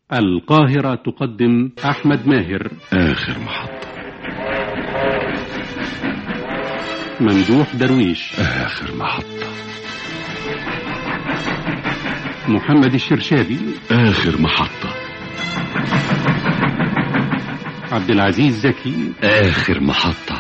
القاهرة تقدم أحمد ماهر آخر محطة ممدوح درويش آخر محطة محمد الشرشابي آخر محطة عبد العزيز زكي آخر محطة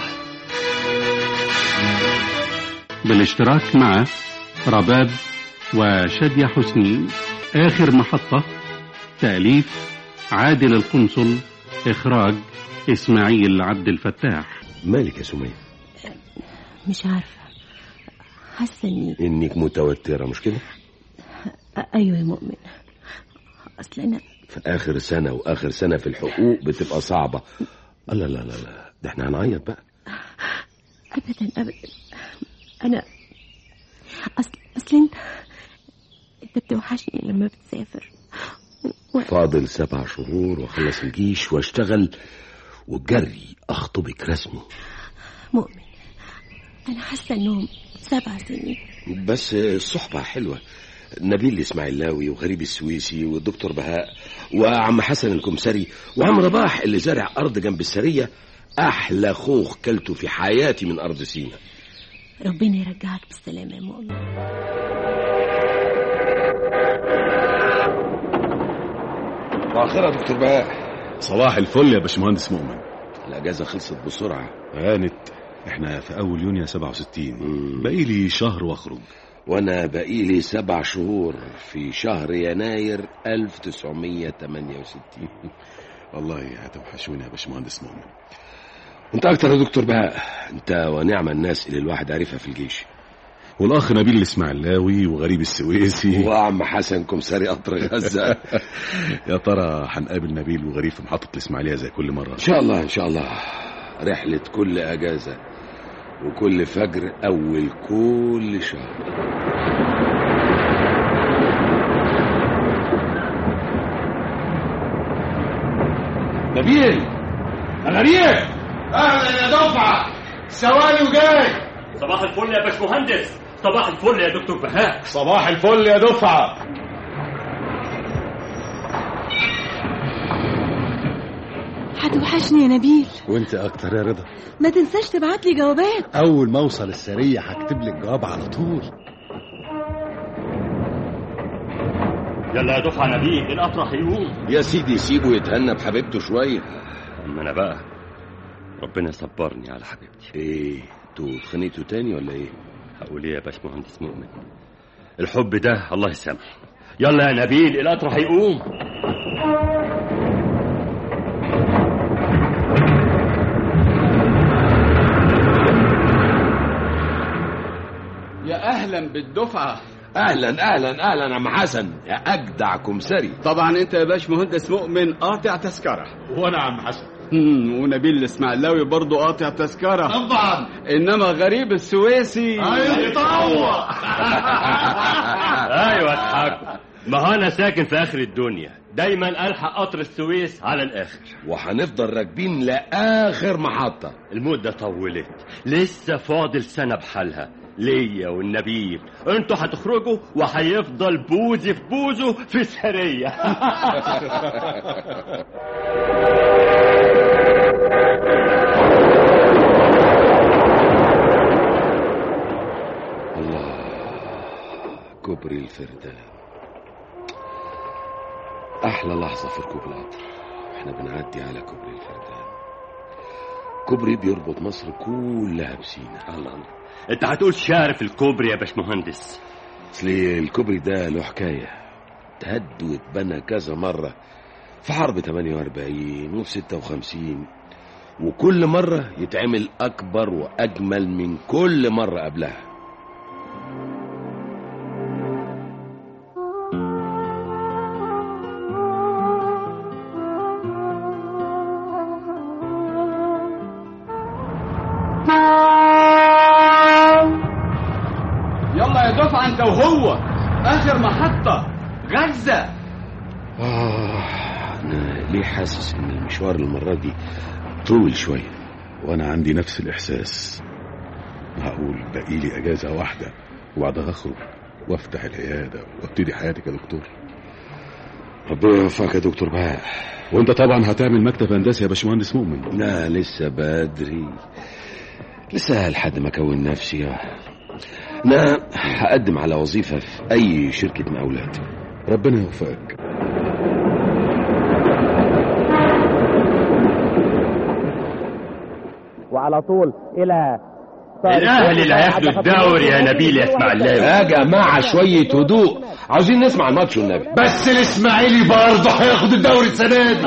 بالاشتراك مع رباب وشادية حسني آخر محطة تأليف عادل القنصل إخراج إسماعيل عبد الفتاح مالك يا سمية مش عارفة حاسة اني انك متوترة مش كده ايوه يا مؤمن اصل انا في اخر سنة واخر سنة في الحقوق بتبقى صعبة لا لا لا لا ده احنا هنعيط بقى ابدا ابدا انا اصل اصل انت انت بتوحشني لما بتسافر و... فاضل سبع شهور واخلص الجيش واشتغل وجري اخطبك رسمي مؤمن انا حاسه انهم سبع سنين بس الصحبة حلوة نبيل الإسماعيلاوي وغريب السويسي والدكتور بهاء وعم حسن الكمسري وعم رباح اللي زارع أرض جنب السرية أحلى خوخ كلته في حياتي من أرض سينا ربنا يرجعك بالسلامه يا مؤمن مؤخرة دكتور بهاء صباح الفل يا باشمهندس مؤمن الأجازة خلصت بسرعة هانت احنا في أول يونيو 67 مم. باقي لي شهر واخرج وأنا بقيلي سبع شهور في شهر يناير 1968 والله هتوحشوني يا باشمهندس مؤمن أنت أكتر يا دكتور بهاء أنت ونعم الناس اللي الواحد عارفها في الجيش والأخ نبيل الإسماعيلاوي وغريب السويسي وعم حسن كمساري قطر غزة يا ترى هنقابل نبيل وغريب في محطة الإسماعيلية زي كل مرة إن شاء الله إن شاء الله رحلة كل أجازة وكل فجر أول كل شهر نبيل غريب اهلا يا دفعه ثواني وجاي صباح الفل يا باشمهندس صباح الفل يا دكتور بهاء صباح الفل يا دفعه هتوحشني يا نبيل وانت اكتر يا رضا ما تنساش تبعت لي جوابات اول ما اوصل السريه هكتب لك جواب على طول يلا يا دفعه نبيل القطر هيقوم يا سيدي سيبه يتهنى بحبيبته شوية اما انا بقى ربنا يصبرني على حبيبتي إيه انتوا اتخانقتوا تاني ولا إيه؟ هقول ايه يا باشمهندس مؤمن الحب ده الله يسامحه يلا يا نبيل القطر هيقوم يا اهلا بالدفعه أهلا أهلا أهلا عم حسن يا أجدع كمسري طبعا انت يا باش مهندس مؤمن قاطع تذكره وانا عم حسن مم، ونبيل الاسماعيلاوي برضه قاطع تذكره طبعا انما غريب السويسي يطوع ايوه اضحكوا ما هو انا ساكن في اخر الدنيا دايما الحق قطر السويس على الاخر وهنفضل راكبين لآخر محطة المدة طولت لسه فاضل سنة بحالها ليا والنبيل انتوا هتخرجوا وهيفضل بوزي في بوزه في السرية الله كوبري الفردان أحلى لحظة في ركوب القطر احنا بنعدي على كوبري الفردان كوبري بيربط مصر كلها بسينا الله الله انت هتقول شارف الكوبري يا باشمهندس اصل الكوبري ده له حكاية تهد واتبنى كذا مرة في حرب 48 وفي 56 وكل مرة يتعمل أكبر وأجمل من كل مرة قبلها يلا يا دفعه انت وهو اخر محطه غزه آه أنا ليه حاسس إن المشوار المرة دي طول شوية وأنا عندي نفس الإحساس معقول باقي لي أجازة واحدة وبعدها أخرج وافتح العيادة وابتدي حياتي كدكتور ربنا يوفقك يا دكتور بهاء وانت طبعا هتعمل مكتب هندسي يا باشمهندس مؤمن لا لسه بدري لسه لحد ما اكون نفسي انا هقدم على وظيفه في اي شركه مقاولات ربنا يوفقك وعلى طول الى الاهلي اللي هياخدوا الدوري يا نبيل يا اسماعيلاوي يا جماعه شويه هدوء عاوزين نسمع الماتش والنبي بس الاسماعيلي برضه هياخد الدوري السنه دي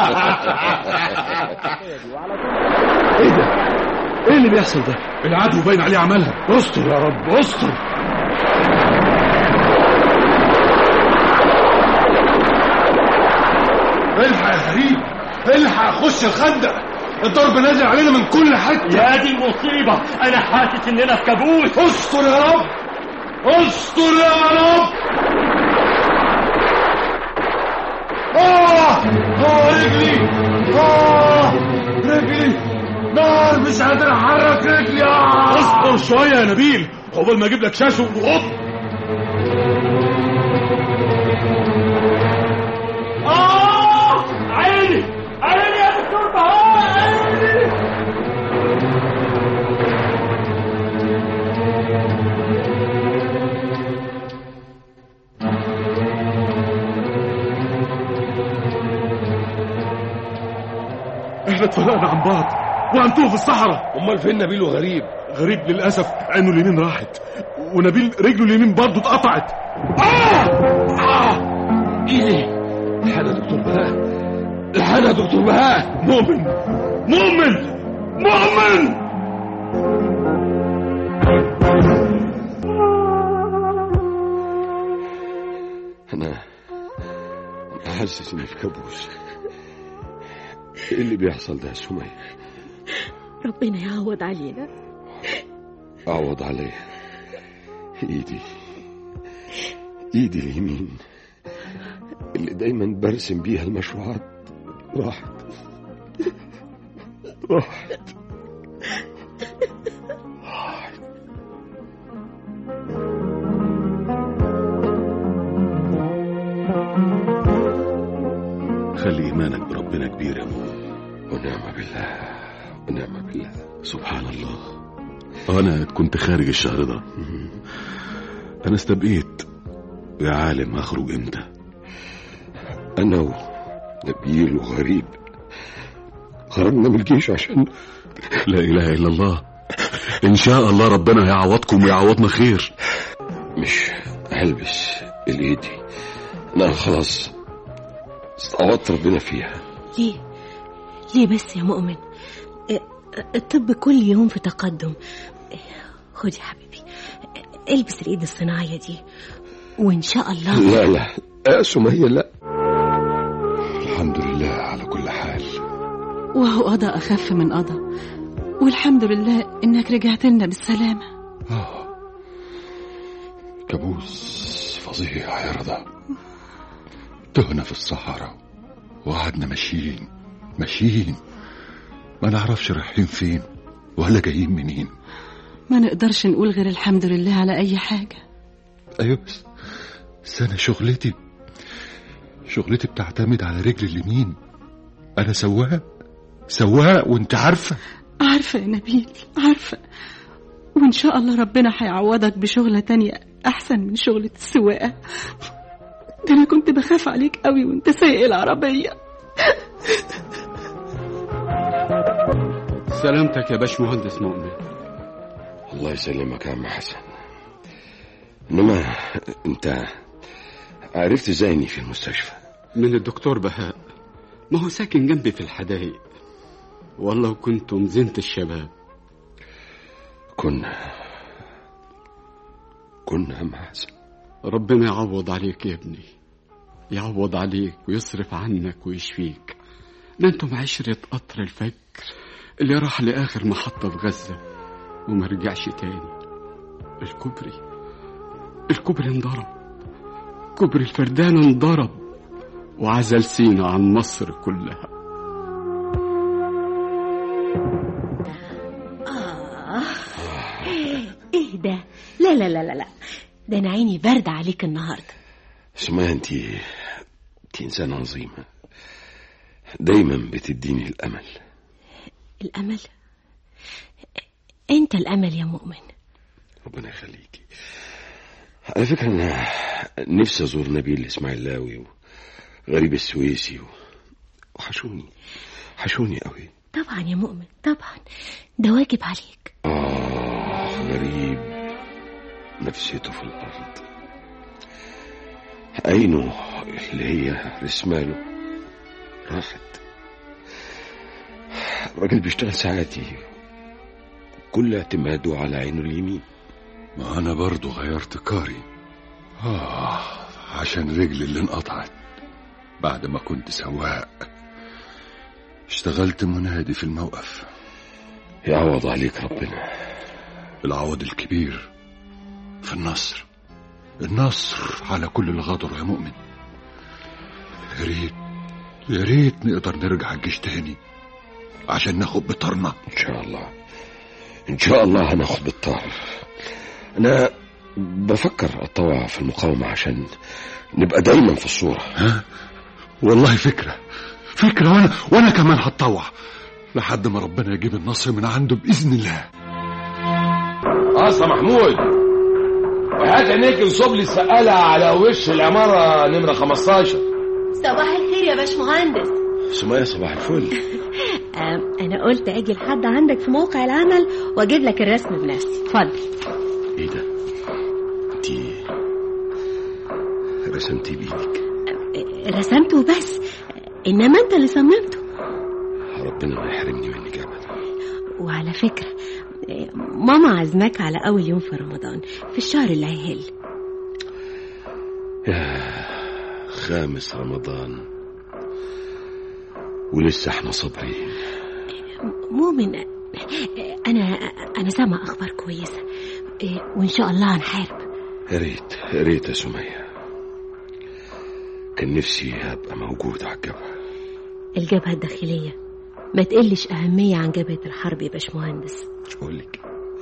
ايه ده ايه اللي بيحصل ده العدو باين عليه عملها استر يا رب استر الحق يا غريب الحق خش الخندق الضرب نازل علينا من كل حته يا دي المصيبة أنا حاسس إننا في كابوس استر يا رب استر يا رب آه آه رجلي آه رجلي نار مش قادر أحرك رجلي آه اصبر شويه يا نبيل عقبال ما اجيب لك شاشه وقط آه عيني عيني يا دكتور بهاء عيني احنا اتفرقنا عن بعض وهنتوه في الصحراء امال فين نبيل وغريب غريب للاسف عينه اليمين راحت ونبيل رجله اليمين برضه اتقطعت ايه ده الحقنا يا دكتور بهاء الحقنا يا دكتور بهاء مؤمن مؤمن مؤمن انا انا حاسس اني في كابوس ايه اللي بيحصل ده يا سمية ربنا يعوض علينا اعوض عليا ايدي ايدي اليمين اللي دايما برسم بيها المشروعات راحت راحت خلي ايمانك بربنا كبير يا مؤمن ونعم بالله ونعم بالله سبحان الله انا كنت خارج الشهر ده انا استبقيت يا عالم هخرج امتى انا ونبيل وغريب خرجنا من الجيش عشان لا اله الا الله ان شاء الله ربنا هيعوضكم ويعوضنا خير مش هلبس الايد دي انا خلاص استعوضت ربنا فيها ليه ليه بس يا مؤمن اه، الطب كل يوم في تقدم اه، خد يا حبيبي اه، البس الايد الصناعية دي وان شاء الله لا لا يا سمية لا الحمد لله على كل حال وهو قضى أخف من قضى والحمد لله إنك رجعت لنا بالسلامة آه. كابوس فظيع يا رضا تهنا في الصحراء وقعدنا ماشيين ماشيين ما نعرفش رايحين فين ولا جايين منين ما نقدرش نقول غير الحمد لله على أي حاجة ايوه بس بس انا شغلتي شغلتي بتعتمد على رجلي اليمين انا سواق سواق وانت عارفه عارفة يا نبيل عارفة وإن شاء الله ربنا هيعوضك بشغلة تانية أحسن من شغلة السواقة ده أنا كنت بخاف عليك قوي وأنت سايق العربية سلامتك يا باش مهندس مؤمن الله يسلمك يا عم حسن انما انت عرفت ازاي اني في المستشفى من الدكتور بهاء ما هو ساكن جنبي في الحدايق والله كنتم زينة الشباب كنا كنا يا عم حسن ربنا يعوض عليك يا ابني يعوض عليك ويصرف عنك ويشفيك ده انتم عشرة قطر الفجر اللي راح لآخر محطة في غزة وما رجعش تاني الكوبري الكوبري انضرب كوبري الفردان انضرب وعزل سينا عن مصر كلها آه ايه ده لا لا لا لا لا ده انا عيني باردة عليك النهاردة سمية انت انت إنسانة عظيمة دايما بتديني الأمل الأمل أنت الأمل يا مؤمن ربنا يخليكي على فكرة أنا نفسي أزور نبيل الإسماعيلاوي وغريب السويسي و- وحشوني حشوني قوي طبعا يا مؤمن طبعا ده واجب عليك آه غريب نفسيته في الأرض عينه اللي هي رسماله راحت الراجل بيشتغل ساعاتي كل اعتماده على عينه اليمين ما أنا برضو غيرت كاري آه عشان رجلي اللي انقطعت بعد ما كنت سواق اشتغلت منادي في الموقف يعوض عليك ربنا العوض الكبير في النصر النصر على كل اللي غدروا يا مؤمن يا ريت يا ريت نقدر نرجع الجيش تاني عشان ناخد بطارنا إن شاء الله إن شاء الله هناخد بالطار أنا بفكر أتطوع في المقاومة عشان نبقى دايما في الصورة ها والله فكرة فكرة وانا وانا كمان هتطوع لحد ما ربنا يجيب النصر من عنده بإذن الله اصلا محمود وهات عينيك انصب لي السقالة على وش العمارة نمرة 15 صباح الخير يا باشمهندس سمية صباح الفل أنا قلت أجي لحد عندك في موقع العمل وأجيب لك الرسم بنفسي اتفضل إيه ده أنت رسمتي بإيدك رسمته بس إنما أنت اللي صممته ربنا ما يحرمني منك أبدا وعلى فكرة ماما عزمك على أول يوم في رمضان في الشهر اللي هيهل يا خامس رمضان ولسه احنا صابرين مؤمن أنا أنا سامع أخبار كويسة وإن شاء الله هنحارب يا ريت يا ريت يا سمية كان نفسي أبقى موجود على الجبهة الجبهة الداخلية ما تقلش أهمية عن جبهة الحرب يا باشمهندس مش بقول لك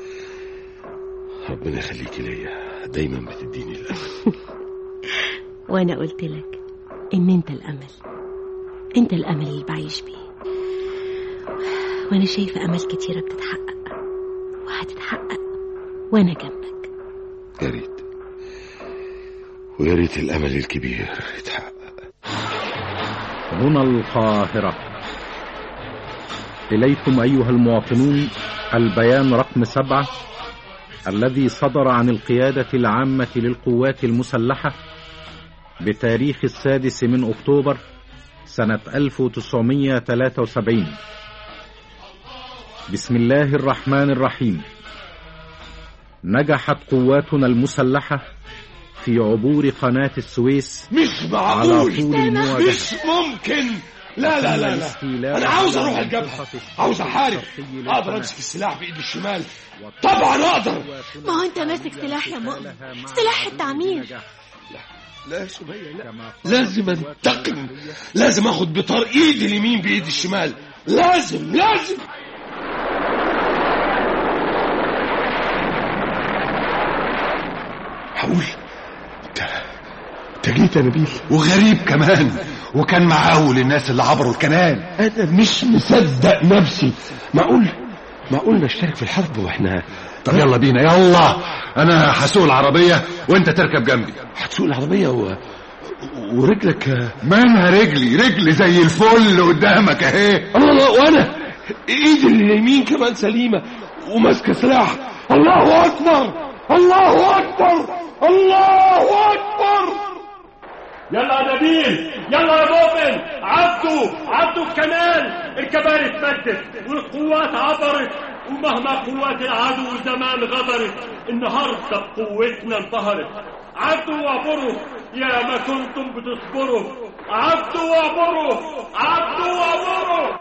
ربنا يخليكي ليا دايما بتديني الأمل وأنا قلت لك إن أنت الأمل أنت الأمل اللي بعيش بيه وأنا شايفة أمل كتيرة بتتحقق وهتتحقق وأنا جنبك يا ريت ويا ريت الأمل الكبير يتحقق هنا القاهرة إليكم أيها المواطنون البيان رقم سبعة الذي صدر عن القيادة العامة للقوات المسلحة بتاريخ السادس من أكتوبر سنة 1973 بسم الله الرحمن الرحيم نجحت قواتنا المسلحة في عبور قناة السويس مش على معقول طول المواجهة مش ممكن لا لا لا لا انا عاوز اروح الجبهه عاوز احارب اقدر امسك السلاح بايدي الشمال طبعا اقدر ما هو أنت ماسك سلاح يا مؤمن سلاح التعمير لا يا سمية لا لازم انتقم لازم اخد بطار ايدي اليمين بايدي الشمال لازم لازم هقول انت انت جيت يا نبيل وغريب كمان وكان معاه اول الناس اللي عبروا الكنال انا مش مصدق نفسي معقول معقول نشترك في الحرب واحنا طب يلا بينا يلا انا هسوق العربيه وانت تركب جنبي هتسوق العربية و... ورجلك مالها رجلي رجلي زي الفل قدامك اهي الله الله وانا ايدي اليمين كمان سليمه وماسكه سلاح الله اكبر الله اكبر الله اكبر يلا يا نبيل يلا يا مؤمن عدوا عدوا الكنال الكباري اتمدت والقوات عبرت ومهما قوات العدو زمان غدرت النهارده قوتنا انطهرت عدوا وعبروا يا ما كنتم بتصبروا عدوا وعبروا عدوا وعبروا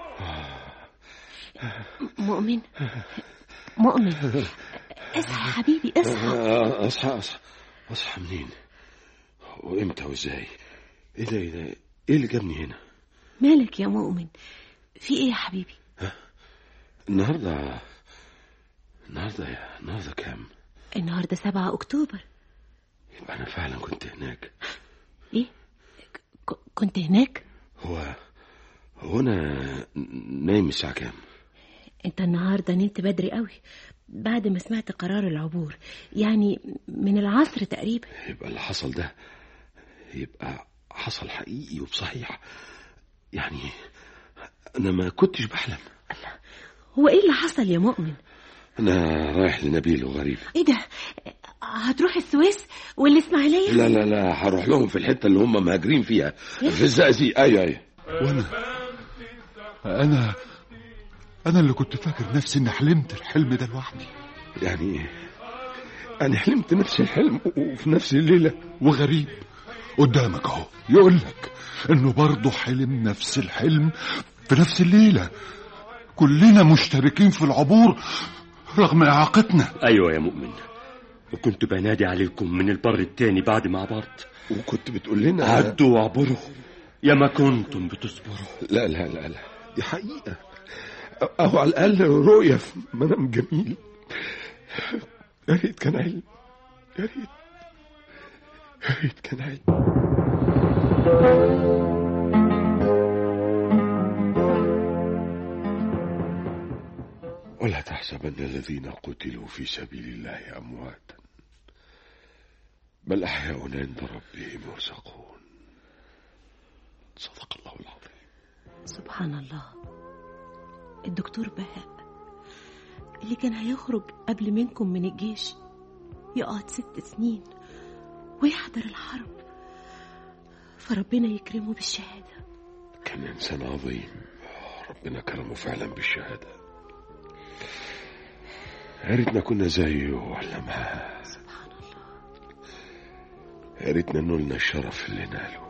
مؤمن مؤمن اصحى يا حبيبي اصحى آه، اصحى اصحى اصحى منين وامتى وازاي ايه ده ايه ده ايه اللي جابني هنا مالك يا مؤمن في ايه يا حبيبي النهارده النهارده يا النهارده كام النهارده 7 اكتوبر يبقى انا فعلا كنت هناك ايه ك- كنت هناك هو هو انا نايم الساعه كام انت النهارده نمت بدري قوي بعد ما سمعت قرار العبور يعني من العصر تقريبا يبقى اللي حصل ده يبقى حصل حقيقي وبصحيح يعني انا ما كنتش بحلم هو ايه اللي حصل يا مؤمن انا رايح لنبيل وغريب ايه ده هتروح السويس والاسماعيليه لا لا لا هروح لهم في الحته اللي هم مهاجرين فيها في الزقازيق ايوه ايوه وانا انا انا اللي كنت فاكر نفسي اني حلمت الحلم ده لوحدي يعني انا حلمت نفس الحلم وفي نفس الليله وغريب قدامك اهو يقول لك انه برضه حلم نفس الحلم في نفس الليله كلنا مشتركين في العبور رغم اعاقتنا ايوه يا مؤمن وكنت بنادي عليكم من البر التاني بعد ما عبرت وكنت بتقول لنا عدوا واعبروا يا ما كنتم بتصبروا لا لا لا لا دي حقيقه اهو على الاقل رؤيه في منام جميل يا ريت كان علم يا ريت يا ريت كان علم ولا تحسبن الذين قتلوا في سبيل الله أمواتا بل أحياء عند ربهم يرزقون صدق الله العظيم سبحان الله الدكتور بهاء اللي كان هيخرج قبل منكم من الجيش يقعد ست سنين ويحضر الحرب فربنا يكرمه بالشهادة كان إنسان عظيم ربنا كرمه فعلا بالشهادة يا ريتنا كنا زيه ولا معاه سبحان الله يا ريتنا نولنا الشرف اللي ناله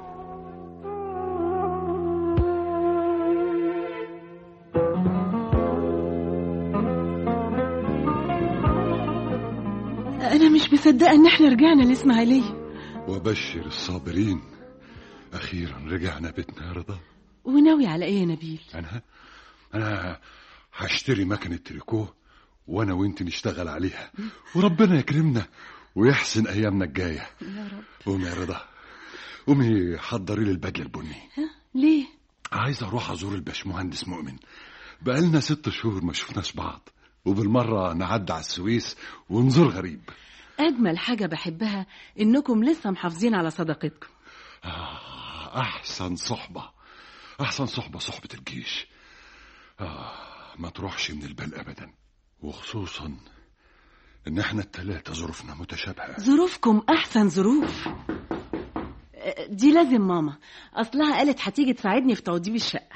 انا مش مصدقه ان احنا رجعنا الاسماعيليه وبشر الصابرين اخيرا رجعنا بيتنا يا رضا وناوي على ايه يا نبيل انا انا هشتري مكنه تريكو وانا وانت نشتغل عليها وربنا يكرمنا ويحسن ايامنا الجايه يا رب قومي يا رضا قومي حضري لي البدله البني ليه عايز اروح ازور الباشمهندس مؤمن بقالنا ست شهور ما شفناش بعض وبالمره نعدي على السويس ونزور غريب اجمل حاجه بحبها انكم لسه محافظين على صداقتكم آه احسن صحبه احسن صحبه صحبه الجيش آه ما تروحش من البال ابدا وخصوصا ان احنا التلاتة ظروفنا متشابهه ظروفكم احسن ظروف دي لازم ماما اصلها قالت هتيجي تساعدني في توضيب الشقه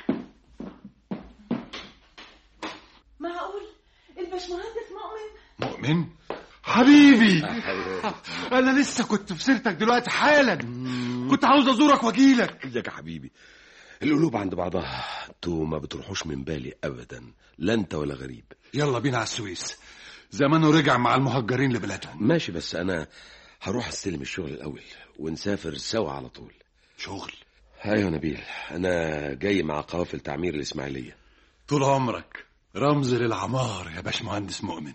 معقول الباشمهندس مؤمن مؤمن حبيبي انا لسه كنت في سيرتك دلوقتي حالا كنت عاوز ازورك واجيلك ازيك يا حبيبي القلوب عند بعضها انتوا ما بتروحوش من بالي ابدا لا انت ولا غريب يلا بينا على السويس زمانه رجع مع المهجرين لبلادهم ماشي بس انا هروح استلم الشغل الاول ونسافر سوا على طول شغل ايوه نبيل انا جاي مع قوافل تعمير الاسماعيليه طول عمرك رمز للعمار يا باشمهندس مؤمن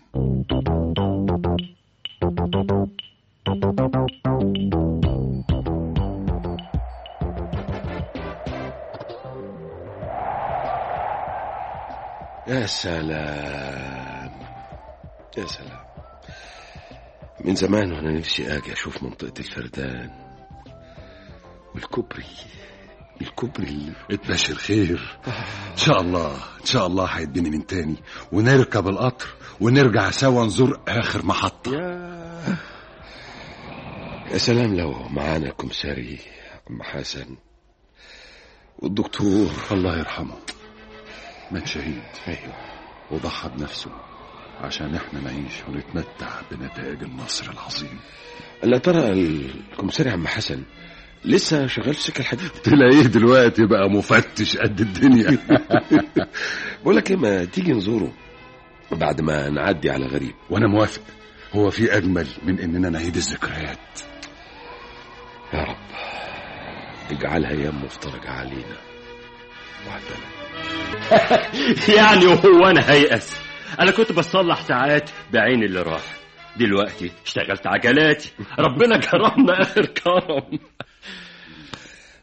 يا سلام يا سلام من زمان وانا نفسي اجي اشوف منطقه الفردان والكوبري الكوبري اللي اتبشر خير ان شاء الله ان شاء الله هيديني من تاني ونركب القطر ونرجع سوا نزور اخر محطه يا يا سلام لو معانا الكمساري عم حسن والدكتور الله يرحمه مات شهيد ايوه وضحى بنفسه عشان احنا نعيش ونتمتع بنتائج النصر العظيم الا ترى الكمساري عم حسن لسه شغال في سكه الحديد تلاقيه دلوقتي بقى مفتش قد الدنيا بقول لك ايه ما تيجي نزوره بعد ما نعدي على غريب وانا موافق هو في اجمل من اننا نعيد الذكريات يا رب اجعلها ايام مفترجه علينا وعدنا يعني وهو انا هيأس انا كنت بصلح ساعات بعين اللي راح دلوقتي اشتغلت عجلاتي ربنا كرمنا اخر كرم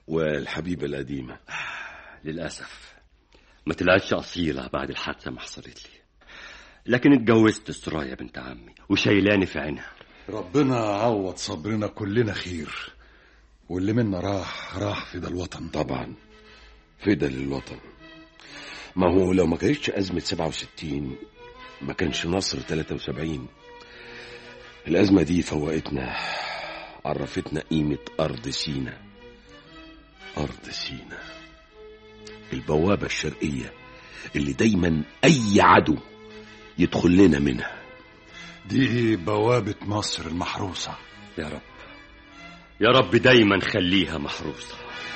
والحبيبة القديمة للأسف ما طلعتش أصيلة بعد الحادثة ما حصلت لي لكن اتجوزت سرايا بنت عمي وشايلاني في عينها ربنا عوض صبرنا كلنا خير واللي منا راح راح في ده الوطن طبعا فدا للوطن ما هو لو ما كانتش أزمة 67 ما كانش نصر 73 الأزمة دي فوقتنا عرفتنا قيمة أرض سينا أرض سينا البوابة الشرقية اللي دايما أي عدو يدخل لنا منها دي بوابة مصر المحروسة يا رب يا رب دايما خليها محروسة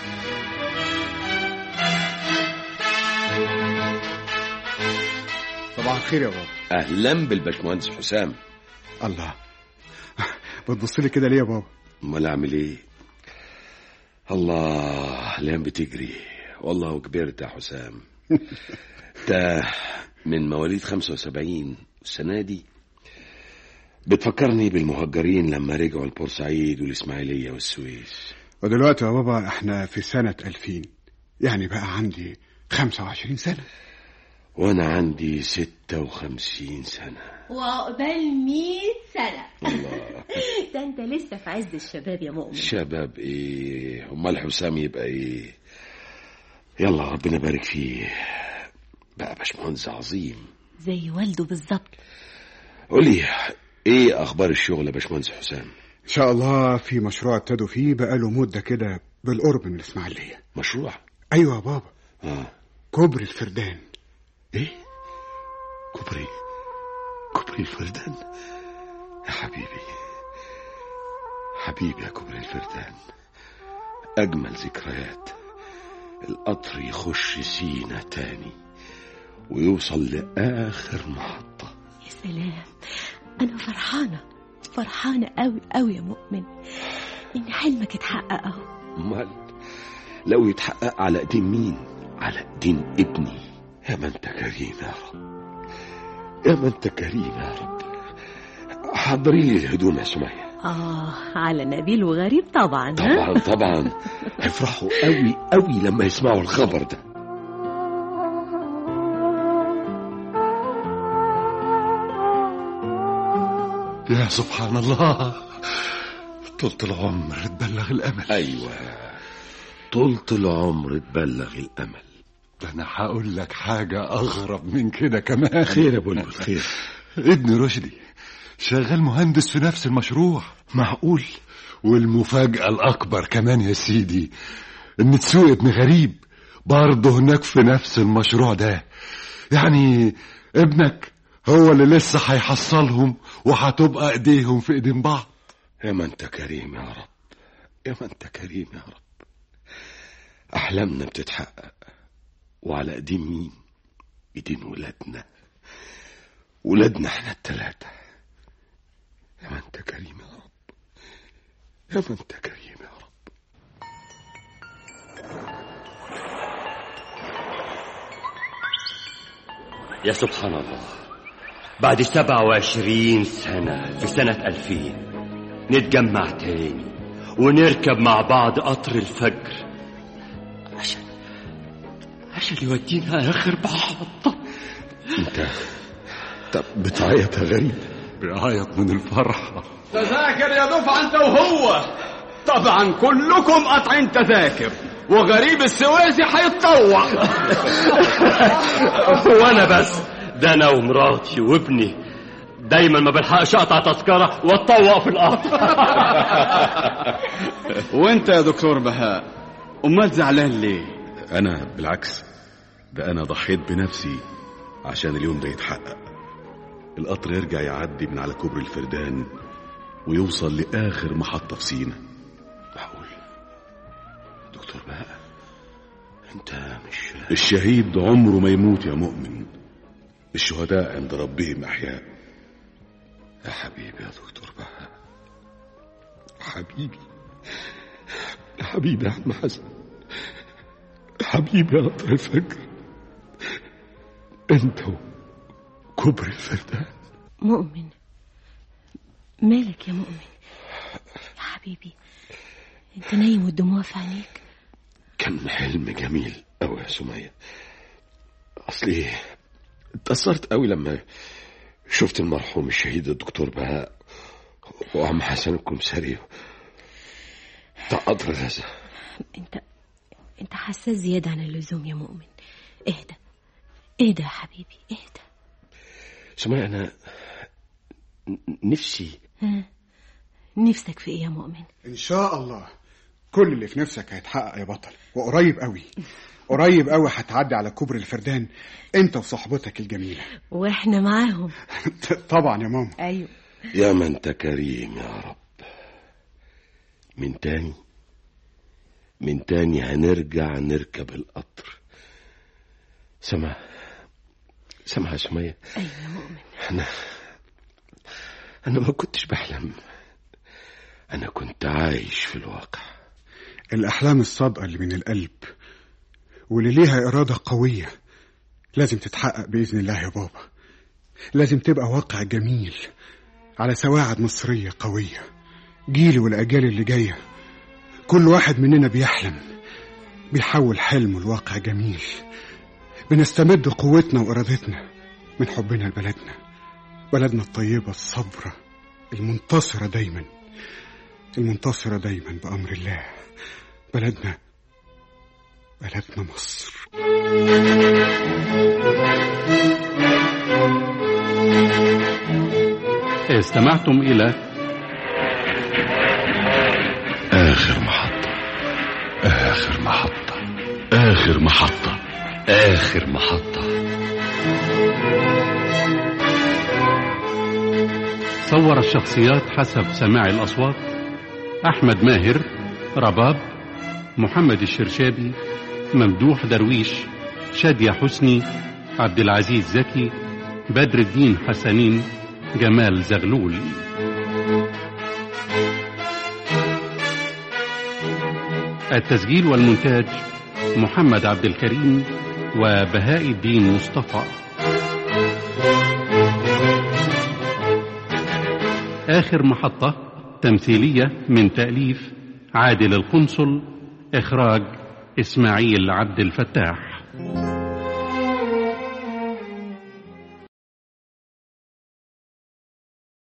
صباح الخير يا بابا أهلا بالباشمهندس حسام الله بتبص لي كده ليه يا بابا امال اعمل ايه الله الايام بتجري والله كبرت يا حسام انت من مواليد 75 السنه دي بتفكرني بالمهجرين لما رجعوا لبورسعيد والاسماعيليه والسويس ودلوقتي يا بابا احنا في سنة 2000 يعني بقى عندي 25 سنة وانا عندي 56 سنه وعقبال 100 سنة الله ده انت لسه في عز الشباب يا مؤمن شباب ايه امال حسام يبقى ايه يلا ربنا يبارك فيه بقى باشمهندس عظيم زي والده بالظبط قولي ايه اخبار الشغل يا باشمهندس حسام ان شاء الله في مشروع ابتدوا فيه بقاله مدة كده بالقرب من الاسماعيلية مشروع ايوه يا بابا اه كوبري الفردان ايه كوبري كوبري الفردان يا حبيبي حبيبي يا كوبري الفردان اجمل ذكريات القطر يخش سينا تاني ويوصل لاخر محطه يا سلام انا فرحانة فرحانة قوي قوي يا مؤمن ان حلمك اتحقق اهو امال لو يتحقق على ايدين مين على ايدين ابني يا ما انت كريم يا رب يا ما انت كريم يا رب حضري لي الهدوم يا سمية اه على نبيل وغريب طبعا ها؟ طبعا طبعا هيفرحوا قوي قوي لما يسمعوا الخبر ده يا سبحان الله طولة العمر تبلغ الأمل ايوه طولة العمر تبلغ الامل ده أنا هقول لك حاجة أغرب من كده كمان خير يا بلبل خير ابن رشدي شغال مهندس في نفس المشروع معقول والمفاجأة الأكبر كمان يا سيدي إن تسوق ابن غريب برضه هناك في نفس المشروع ده يعني ابنك هو اللي لسه هيحصلهم وهتبقى ايديهم في ايدين بعض يا ما انت كريم يا رب يا ما انت كريم يا رب احلامنا بتتحقق وعلى ايدين مين ايدين ولادنا ولادنا احنا التلاتة يا ما انت كريم يا رب يا ما انت كريم يا رب يا سبحان الله بعد سبعة وعشرين سنة في سنة ألفين نتجمع تاني ونركب مع بعض قطر الفجر عشان عشان يودينا آخر محطة انت طب بتعيط يا غريب بيعيط من الفرحة تذاكر يا دفعة انت وهو طبعا كلكم قاطعين تذاكر وغريب السويسي هيتطوع وانا بس ده انا ومراتي وابني دايما ما بلحقش اقطع تذكره واتطوق في القطر وانت يا دكتور بهاء امال زعلان ليه أنا بالعكس ده أنا ضحيت بنفسي عشان اليوم ده يتحقق القطر يرجع يعدي من على كوبري الفردان ويوصل لآخر محطة في سينا معقول دكتور بهاء انت مش الشهيد عمره ما يموت يا مؤمن الشهداء عند ربهم أحياء يا حبيبي يا دكتور بهاء حبيبي يا حبيبي يا عم حسن حبيبي يا قطر الفجر انت كبر الفردان مؤمن مالك يا مؤمن يا حبيبي انت نايم والدموع في عينيك كان حلم جميل أوي يا سمية أصلي اتأثرت أوي لما شفت المرحوم الشهيد الدكتور بهاء وعم حسن الكمساري بتاع قطر غزة انت انت حساس زيادة عن اللزوم يا مؤمن اهدى اهدى يا حبيبي اهدى سمية أنا نفسي ها نفسك في ايه يا مؤمن ان شاء الله كل اللي في نفسك هيتحقق يا بطل وقريب قوي قريب قوي هتعدي على كوبري الفردان انت وصحبتك الجميله واحنا معاهم طبعا يا ماما ايوه يا ما انت كريم يا رب من تاني من تاني هنرجع نركب القطر سمع سمع يا سمية ايوه يا مؤمن أنا أنا ما كنتش بحلم أنا كنت عايش في الواقع الاحلام الصادقه اللي من القلب واللي ليها اراده قويه لازم تتحقق باذن الله يا بابا لازم تبقى واقع جميل على سواعد مصريه قويه جيلي والاجيال اللي جايه كل واحد مننا بيحلم بيحول حلمه لواقع جميل بنستمد قوتنا وارادتنا من حبنا لبلدنا بلدنا الطيبه الصبره المنتصره دايما المنتصره دايما بامر الله بلدنا بلدنا مصر استمعتم إلى آخر محطة آخر محطة آخر محطة آخر محطة صور الشخصيات حسب سماع الأصوات أحمد ماهر رباب محمد الشرشابي ممدوح درويش شادية حسني عبد العزيز زكي بدر الدين حسنين جمال زغلول التسجيل والمونتاج محمد عبد الكريم وبهاء الدين مصطفى آخر محطة تمثيلية من تأليف عادل القنصل إخراج إسماعيل عبد الفتاح